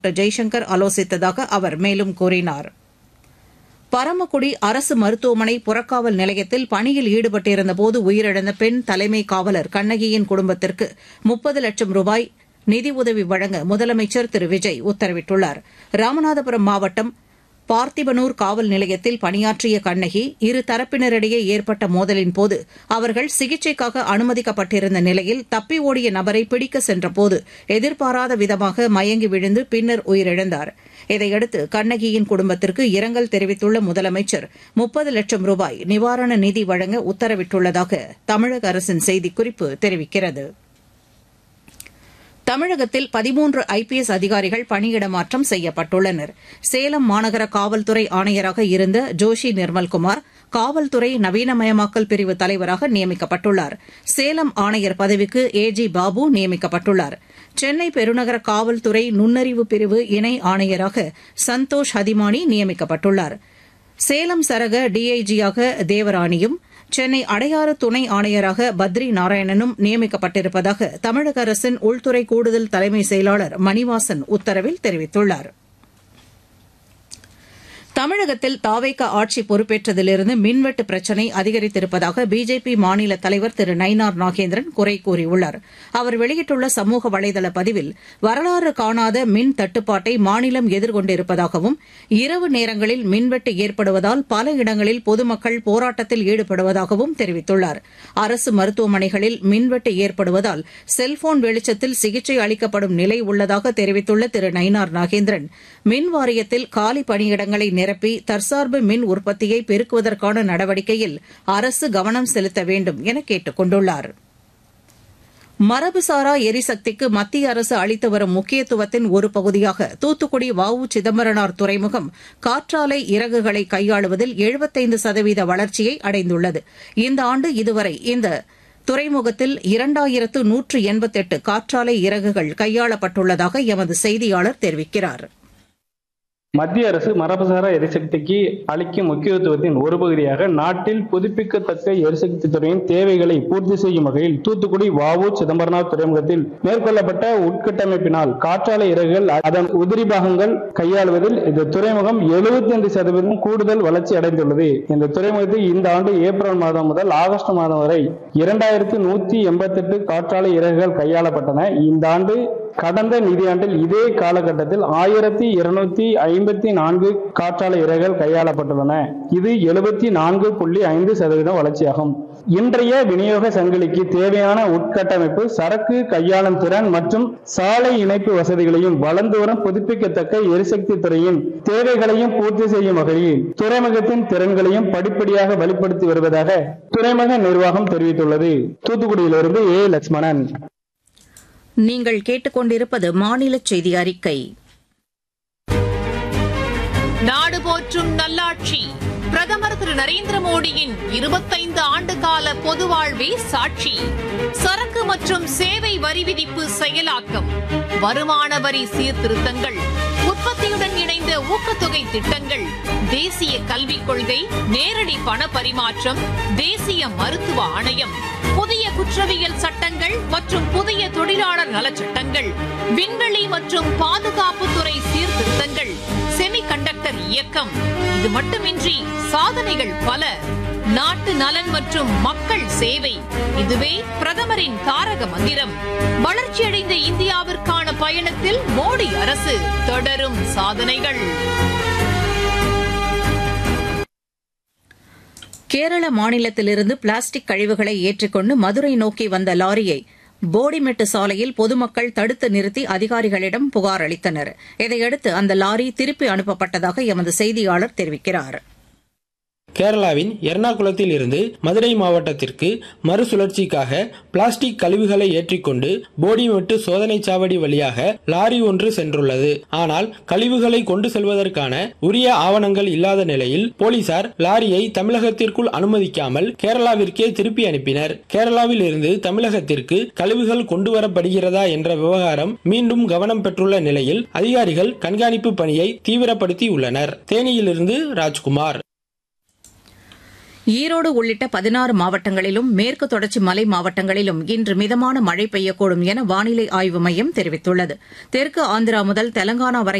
ஜெய்சங்கர் ஆலோசித்ததாக அவர் மேலும் கூறினார் பரமக்குடி அரசு மருத்துவமனை புறக்காவல் நிலையத்தில் பணியில் ஈடுபட்டிருந்தபோது உயிரிழந்த பெண் தலைமை காவலர் கண்ணகியின் குடும்பத்திற்கு முப்பது லட்சம் ரூபாய் நிதியுதவி வழங்க முதலமைச்சர் திரு விஜய் உத்தரவிட்டுள்ளார் ராமநாதபுரம் மாவட்டம் பார்த்திபனூர் காவல் நிலையத்தில் பணியாற்றிய கண்ணகி இரு தரப்பினரிடையே ஏற்பட்ட மோதலின்போது அவர்கள் சிகிச்சைக்காக அனுமதிக்கப்பட்டிருந்த நிலையில் தப்பி ஓடிய நபரை பிடிக்க சென்றபோது எதிர்பாராத விதமாக மயங்கி விழுந்து பின்னர் உயிரிழந்தார் இதையடுத்து கண்ணகியின் குடும்பத்திற்கு இரங்கல் தெரிவித்துள்ள முதலமைச்சர் முப்பது லட்சம் ரூபாய் நிவாரண நிதி வழங்க உத்தரவிட்டுள்ளதாக தமிழக அரசின் செய்திக்குறிப்பு தெரிவிக்கிறது தமிழகத்தில் பதிமூன்று ஐபிஎஸ் அதிகாரிகள் பணியிடமாற்றம் செய்யப்பட்டுள்ளனர் சேலம் மாநகர காவல்துறை ஆணையராக இருந்த ஜோஷி நிர்மல்குமார் காவல்துறை நவீனமயமாக்கல் பிரிவு தலைவராக நியமிக்கப்பட்டுள்ளார் சேலம் ஆணையர் பதவிக்கு ஏ ஜி பாபு நியமிக்கப்பட்டுள்ளார் சென்னை பெருநகர காவல்துறை நுண்ணறிவு பிரிவு இணை ஆணையராக சந்தோஷ் ஹதிமானி நியமிக்கப்பட்டுள்ளார் சேலம் சரக டிஐஜியாக தேவராணியும் சென்னை அடையாறு துணை ஆணையராக பத்ரி நாராயணனும் நியமிக்கப்பட்டிருப்பதாக தமிழக அரசின் உள்துறை கூடுதல் தலைமை செயலாளர் மணிவாசன் உத்தரவில் தெரிவித்துள்ளாா் தமிழகத்தில் தாவேக ஆட்சி பொறுப்பேற்றதிலிருந்து மின்வெட்டு பிரச்சினை அதிகரித்திருப்பதாக பிஜேபி மாநில தலைவர் திரு நயினார் நாகேந்திரன் குறை கூறியுள்ளார் அவர் வெளியிட்டுள்ள சமூக வலைதள பதிவில் வரலாறு காணாத மின் தட்டுப்பாட்டை மாநிலம் எதிர்கொண்டிருப்பதாகவும் இரவு நேரங்களில் மின்வெட்டு ஏற்படுவதால் பல இடங்களில் பொதுமக்கள் போராட்டத்தில் ஈடுபடுவதாகவும் தெரிவித்துள்ளார் அரசு மருத்துவமனைகளில் மின்வெட்டு ஏற்படுவதால் செல்போன் வெளிச்சத்தில் சிகிச்சை அளிக்கப்படும் நிலை உள்ளதாக தெரிவித்துள்ள திரு நயினார் நாகேந்திரன் மின் வாரியத்தில் காலி பணியிடங்களை நிரப்பி தற்சார்பு மின் உற்பத்தியை பெருக்குவதற்கான நடவடிக்கையில் அரசு கவனம் செலுத்த வேண்டும் என கேட்டுக் கொண்டுள்ளார் மரபுசாரா எரிசக்திக்கு மத்திய அரசு அளித்து வரும் முக்கியத்துவத்தின் ஒரு பகுதியாக தூத்துக்குடி வ உ சிதம்பரனார் துறைமுகம் காற்றாலை இறகுகளை கையாளுவதில் எழுபத்தைந்து சதவீத வளர்ச்சியை அடைந்துள்ளது இந்த ஆண்டு இதுவரை இந்த துறைமுகத்தில் இரண்டாயிரத்து நூற்று எண்பத்தெட்டு காற்றாலை இறகுகள் கையாளப்பட்டுள்ளதாக எமது செய்தியாளர் தெரிவிக்கிறாா் மத்திய அரசு மரபுசாரா எரிசக்திக்கு அளிக்கும் முக்கியத்துவத்தின் ஒரு பகுதியாக நாட்டில் புதுப்பிக்கத்தக்க எரிசக்தி துறையின் தேவைகளை பூர்த்தி செய்யும் வகையில் தூத்துக்குடி வாவு சிதம்பரனார் துறைமுகத்தில் மேற்கொள்ளப்பட்ட உட்கட்டமைப்பினால் காற்றாலை இறகுகள் அதன் உதிரி பாகங்கள் கையாளுவதில் இந்த துறைமுகம் எழுபத்தி ஐந்து சதவீதம் கூடுதல் வளர்ச்சி அடைந்துள்ளது இந்த துறைமுகத்தில் இந்த ஆண்டு ஏப்ரல் மாதம் முதல் ஆகஸ்ட் மாதம் வரை இரண்டாயிரத்தி நூத்தி எண்பத்தி எட்டு காற்றாலை இறகுகள் கையாளப்பட்டன இந்த ஆண்டு கடந்த நிதியாண்டில் இதே காலகட்டத்தில் ஆயிரத்தி இருநூத்தி ஐம்பத்தி நான்கு காற்றாலை இறகுகள் கையாளப்பட்டுள்ளன இது எழுபத்தி நான்கு புள்ளி ஐந்து சதவீதம் வளர்ச்சியாகும் இன்றைய விநியோக சங்கிலிக்கு தேவையான உட்கட்டமைப்பு சரக்கு கையாளும் திறன் மற்றும் சாலை இணைப்பு வசதிகளையும் வளர்ந்து வரும் புதுப்பிக்கத்தக்க எரிசக்தி துறையின் தேவைகளையும் பூர்த்தி செய்யும் வகையில் துறைமுகத்தின் திறன்களையும் படிப்படியாக வலுப்படுத்தி வருவதாக துறைமுக நிர்வாகம் தெரிவித்துள்ளது தூத்துக்குடியிலிருந்து ஏ லட்சுமணன் நீங்கள் கேட்டுக்கொண்டிருப்பது மாநில செய்தி அறிக்கை நாடு போற்றும் நல்லாட்சி பிரதமர் திரு நரேந்திர மோடியின் இருபத்தைந்து ஆண்டு கால பொது வாழ்வே சாட்சி சரக்கு மற்றும் சேவை வரி விதிப்பு செயலாக்கம் வருமான வரி சீர்திருத்தங்கள் உற்பத்தியுடன் இணைந்த ஊக்கத்தொகை திட்டங்கள் தேசிய கல்விக் கொள்கை நேரடி பண பரிமாற்றம் தேசிய மருத்துவ ஆணையம் புதிய குற்றவியல் சட்டங்கள் மற்றும் புதிய தொழிலாளர் நலச்சட்டங்கள் விண்வெளி மற்றும் பாதுகாப்புத்துறை சீர்திருத்தங்கள் செமி கண்டக்டர் இயக்கம் இது மட்டுமின்றி சாதனைகள் பல நாட்டு நலன் மற்றும் மக்கள் சேவை இதுவே பிரதமரின் தாரக மந்திரம் வளர்ச்சியடைந்த இந்தியாவிற்கான பயணத்தில் மோடி அரசு தொடரும் சாதனைகள் கேரள மாநிலத்திலிருந்து பிளாஸ்டிக் கழிவுகளை ஏற்றிக்கொண்டு மதுரை நோக்கி வந்த லாரியை போடிமெட்டு சாலையில் பொதுமக்கள் தடுத்து நிறுத்தி அதிகாரிகளிடம் புகார் அளித்தனர் இதையடுத்து அந்த லாரி திருப்பி அனுப்பப்பட்டதாக எமது செய்தியாளர் தெரிவிக்கிறார் கேரளாவின் எர்ணாகுளத்தில் இருந்து மதுரை மாவட்டத்திற்கு மறுசுழற்சிக்காக பிளாஸ்டிக் கழிவுகளை ஏற்றிக்கொண்டு போடிமெட்டு சோதனை சாவடி வழியாக லாரி ஒன்று சென்றுள்ளது ஆனால் கழிவுகளை கொண்டு செல்வதற்கான உரிய ஆவணங்கள் இல்லாத நிலையில் போலீசார் லாரியை தமிழகத்திற்குள் அனுமதிக்காமல் கேரளாவிற்கே திருப்பி அனுப்பினர் கேரளாவில் இருந்து தமிழகத்திற்கு கழிவுகள் கொண்டு வரப்படுகிறதா என்ற விவகாரம் மீண்டும் கவனம் பெற்றுள்ள நிலையில் அதிகாரிகள் கண்காணிப்பு பணியை தீவிரப்படுத்தி உள்ளனர் தேனியிலிருந்து ராஜ்குமார் ஈரோடு உள்ளிட்ட பதினாறு மாவட்டங்களிலும் மேற்கு தொடர்ச்சி மலை மாவட்டங்களிலும் இன்று மிதமான மழை பெய்யக்கூடும் என வானிலை ஆய்வு மையம் தெரிவித்துள்ளது தெற்கு ஆந்திரா முதல் தெலங்கானா வரை